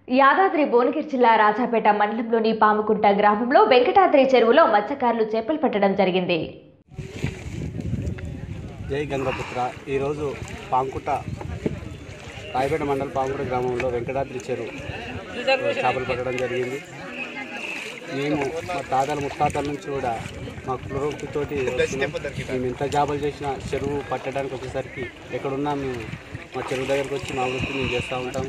యాదాద్రి భువనగిరి జిల్లా రాజాపేట మండలంలోని పాముకుంట గ్రామంలో వెంకటాద్రి చెరువులో మత్స్యకారులు చేపలు పట్టడం జరిగింది జై గంగపుత్ర ఈరోజు పాంకుట రాయపేట మండల పాంకుట గ్రామంలో వెంకటాద్రి చెరువు చేపలు పట్టడం జరిగింది మేము మా తాతల ముత్తాతల నుంచి కూడా మా కులవృత్తితోటి వస్తున్నాం. మేము ఎంత చేపలు చేసినా చెరువు పట్టడానికి వచ్చేసరికి ఎక్కడున్నా మేము మా చెరువు దగ్గరకు వచ్చి మా వృత్తి మేము చేస్తూ ఉంటాం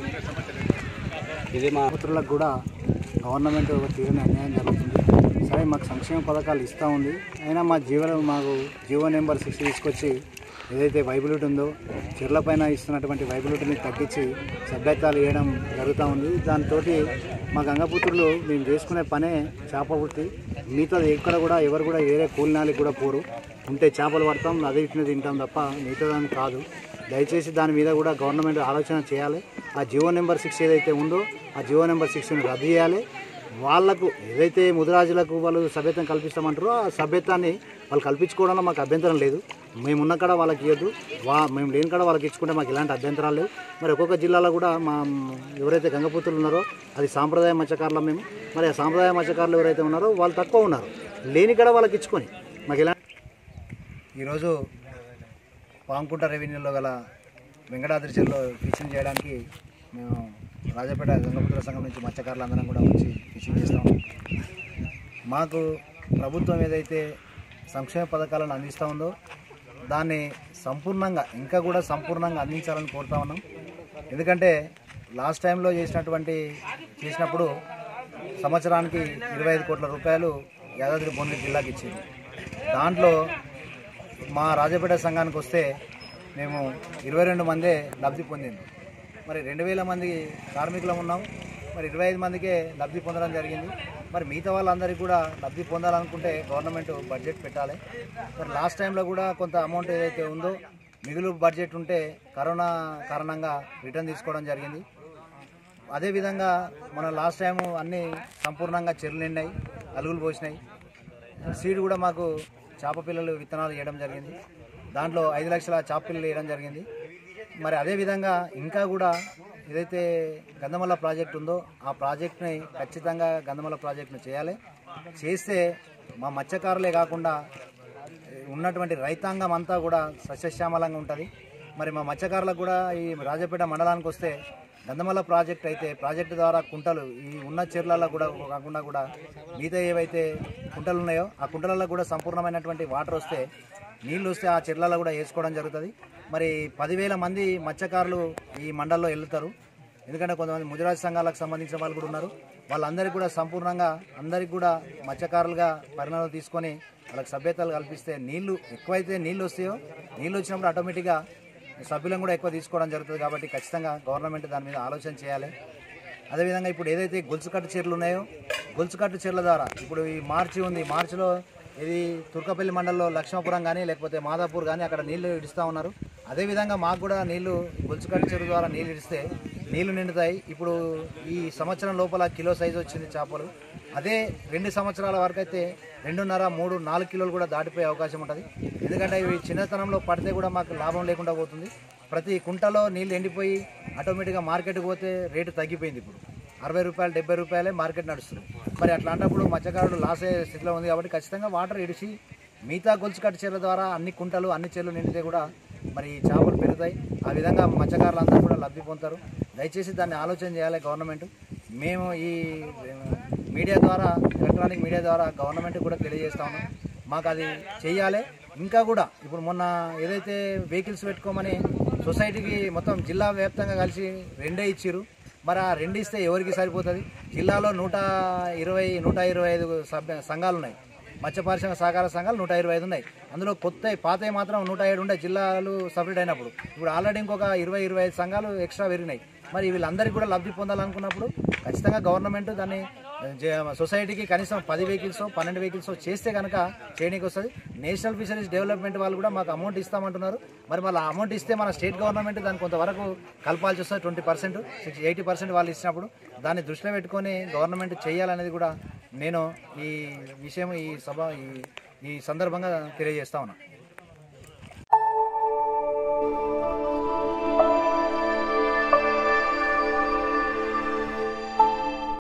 ఇది మా పుత్రులకు కూడా గవర్నమెంట్ ఒక తీరని అన్యాయం జరుగుతుంది సరే మాకు సంక్షేమ పథకాలు ఇస్తూ ఉంది అయినా మా జీవన మాకు జీవో నెంబర్ సిక్స్ తీసుకొచ్చి ఏదైతే వైబిలిటీ ఉందో చెర్ల పైన ఇస్తున్నటువంటి వైబిలిటీని తగ్గించి సభ్యత్వాలు వేయడం జరుగుతూ ఉంది దాంతో మా గంగపుత్రులు మేము చేసుకునే పనే చేప వృత్తి మిగతాది ఎక్కడ కూడా ఎవరు కూడా వేరే కూలినాలికి కూడా పోరు ఉంటే చేపలు పడతాం అదే ఇట్లా తింటాం తప్ప మిగతా దాన్ని కాదు దయచేసి దాని మీద కూడా గవర్నమెంట్ ఆలోచన చేయాలి ఆ జియో నెంబర్ సిక్స్ ఏదైతే ఉందో ఆ జియో నెంబర్ సిక్స్ని రద్దు చేయాలి వాళ్లకు ఏదైతే ముదిరాజులకు వాళ్ళు సభ్యత్వం కల్పిస్తామంటారో ఆ సభ్యత్వాన్ని వాళ్ళు కల్పించుకోవడంలో మాకు అభ్యంతరం లేదు మేము ఉన్న కాడ వాళ్ళకి ఇవ్వద్దు వా మేము లేని కాడ వాళ్ళకి ఇచ్చుకుంటే మాకు ఎలాంటి అభ్యంతరాలు లేవు మరి ఒక్కొక్క జిల్లాలో కూడా మా ఎవరైతే గంగపుత్రులు ఉన్నారో అది సాంప్రదాయ మత్స్యకారులు మేము మరి ఆ సాంప్రదాయ మత్స్యకారులు ఎవరైతే ఉన్నారో వాళ్ళు తక్కువ ఉన్నారు లేని కాడ వాళ్ళకి ఇచ్చుకొని మాకు ఎలా ఈరోజు పాంకుంట రెవెన్యూలో గల వెంకటాద్రి చెరువులో ఫిషింగ్ చేయడానికి మేము రాజపేట గంగపుత్ర సంఘం నుంచి మత్స్యకారులు అందరం కూడా వచ్చి ఫిషింగ్ చేస్తాం మాకు ప్రభుత్వం ఏదైతే సంక్షేమ పథకాలను అందిస్తూ ఉందో దాన్ని సంపూర్ణంగా ఇంకా కూడా సంపూర్ణంగా అందించాలని కోరుతా ఉన్నాం ఎందుకంటే లాస్ట్ టైంలో చేసినటువంటి చేసినప్పుడు సంవత్సరానికి ఇరవై ఐదు కోట్ల రూపాయలు యాదాద్రి భువనగిరి జిల్లాకి ఇచ్చింది దాంట్లో మా రాజపేట సంఘానికి వస్తే మేము ఇరవై రెండు మందే లబ్ధి పొందింది మరి రెండు వేల మంది కార్మికులం ఉన్నాం మరి ఇరవై ఐదు మందికే లబ్ధి పొందడం జరిగింది మరి మిగతా వాళ్ళందరికీ కూడా లబ్ధి పొందాలనుకుంటే గవర్నమెంట్ బడ్జెట్ పెట్టాలి మరి లాస్ట్ టైంలో కూడా కొంత అమౌంట్ ఏదైతే ఉందో మిగులు బడ్జెట్ ఉంటే కరోనా కారణంగా రిటర్న్ తీసుకోవడం జరిగింది అదేవిధంగా మన లాస్ట్ టైం అన్నీ సంపూర్ణంగా చెరువులు నిండాయి అలుగులు పోసినాయి సీడ్ కూడా మాకు చేప పిల్లలు విత్తనాలు వేయడం జరిగింది దాంట్లో ఐదు లక్షల చేప పిల్లలు వేయడం జరిగింది మరి అదేవిధంగా ఇంకా కూడా ఏదైతే గంధమల్ల ప్రాజెక్ట్ ఉందో ఆ ప్రాజెక్ట్ని ఖచ్చితంగా గంధమల్ల ప్రాజెక్ట్ను చేయాలి చేస్తే మా మత్స్యకారులే కాకుండా ఉన్నటువంటి రైతాంగం అంతా కూడా సస్యశ్యామలంగా ఉంటుంది మరి మా మత్స్యకారులకు కూడా ఈ రాజపేట మండలానికి వస్తే గంధమల్ల ప్రాజెక్ట్ అయితే ప్రాజెక్టు ద్వారా కుంటలు ఈ ఉన్న చెర్లలో కూడా కాకుండా కూడా మిగతా ఏవైతే కుంటలు ఉన్నాయో ఆ కుంటలలో కూడా సంపూర్ణమైనటువంటి వాటర్ వస్తే నీళ్ళు వస్తే ఆ చెర్లలో కూడా వేసుకోవడం జరుగుతుంది మరి పదివేల మంది మత్స్యకారులు ఈ మండల్లో వెళ్తారు ఎందుకంటే కొంతమంది ముదిరాజ్ సంఘాలకు సంబంధించిన వాళ్ళు కూడా ఉన్నారు వాళ్ళందరికీ కూడా సంపూర్ణంగా అందరికీ కూడా మత్స్యకారులుగా పరిణామాలు తీసుకొని వాళ్ళకి సభ్యతలు కల్పిస్తే నీళ్లు ఎక్కువైతే నీళ్లు వస్తాయో నీళ్ళు వచ్చినప్పుడు ఆటోమేటిక్గా సభ్యులను కూడా ఎక్కువ తీసుకోవడం జరుగుతుంది కాబట్టి ఖచ్చితంగా గవర్నమెంట్ దాని మీద ఆలోచన చేయాలి అదేవిధంగా ఇప్పుడు ఏదైతే గొలుసుకట్టు చీరలు ఉన్నాయో గొలుసుకట్టు చీరల ద్వారా ఇప్పుడు ఈ మార్చి ఉంది మార్చిలో ఇది తుర్కపల్లి మండలంలో లక్ష్మపురం కానీ లేకపోతే మాదాపూర్ కానీ అక్కడ నీళ్లు ఇడుస్తూ ఉన్నారు అదేవిధంగా మాకు కూడా నీళ్లు గొలుసుకట్టు చెరువు ద్వారా నీళ్ళు ఇడిస్తే నీళ్లు నిండుతాయి ఇప్పుడు ఈ సంవత్సరం లోపల కిలో సైజు వచ్చింది చేపలు అదే రెండు సంవత్సరాల వరకు అయితే రెండున్నర మూడు నాలుగు కిలోలు కూడా దాటిపోయే అవకాశం ఉంటుంది ఎందుకంటే ఇవి చిన్నతనంలో పడితే కూడా మాకు లాభం లేకుండా పోతుంది ప్రతి కుంటలో నీళ్ళు ఎండిపోయి ఆటోమేటిక్గా మార్కెట్కి పోతే రేటు తగ్గిపోయింది ఇప్పుడు అరవై రూపాయలు డెబ్బై రూపాయలే మార్కెట్ నడుస్తుంది మరి అట్లాంటప్పుడు మత్స్యకారుడు లాస్ అయ్యే స్థితిలో ఉంది కాబట్టి ఖచ్చితంగా వాటర్ ఇడిచి మిగతా గొలుసు కట్టు చీరల ద్వారా అన్ని కుంటలు అన్ని చెర్లు నిండితే కూడా మరి చేపలు పెరుగుతాయి ఆ విధంగా మత్స్యకారులు అందరూ కూడా లబ్ధి పొందుతారు దయచేసి దాన్ని ఆలోచన చేయాలి గవర్నమెంట్ మేము ఈ మీడియా ద్వారా ఎలక్ట్రానిక్ మీడియా ద్వారా గవర్నమెంట్ కూడా తెలియజేస్తా ఉన్నాం మాకు అది చెయ్యాలి ఇంకా కూడా ఇప్పుడు మొన్న ఏదైతే వెహికల్స్ పెట్టుకోమని సొసైటీకి మొత్తం జిల్లా వ్యాప్తంగా కలిసి రెండే ఇచ్చిర్రు మరి ఆ రెండు ఇస్తే ఎవరికి సరిపోతుంది జిల్లాలో నూట ఇరవై నూట ఇరవై ఐదు సభ్య సంఘాలు ఉన్నాయి మత్స్య పారిశ్రామిక సహకార సంఘాలు నూట ఇరవై ఐదు ఉన్నాయి అందులో కొత్త పాతవి మాత్రం నూట ఏడు ఉండే జిల్లాలు సపరేట్ అయినప్పుడు ఇప్పుడు ఆల్రెడీ ఇంకొక ఇరవై ఇరవై ఐదు సంఘాలు ఎక్స్ట్రా పెరిగినాయి మరి వీళ్ళందరికీ కూడా లబ్ధి పొందాలనుకున్నప్పుడు ఖచ్చితంగా గవర్నమెంట్ దాన్ని జ- సొసైటీకి కనీసం పది వెహికల్స్ పన్నెండు వెహికల్స్ చేస్తే కనుక చేయడానికి వస్తుంది నేషనల్ ఫిషరీస్ డెవలప్మెంట్ వాళ్ళు కూడా మాకు అమౌంట్ ఇస్తామంటున్నారు మరి వాళ్ళ అమౌంట్ ఇస్తే మన స్టేట్ గవర్నమెంట్ దాన్ని కొంతవరకు కలపాల్సి వస్తుంది twenty percent six eighty percent వాళ్ళు ఇచ్చినప్పుడు దాన్ని దృష్టిలో పెట్టుకొని గవర్నమెంట్ చేయాలనేది కూడా నేను ఈ విషయం ఈ సభ ఈ ఈ సందర్భంగా తెలియజేస్తా ఉన్నాను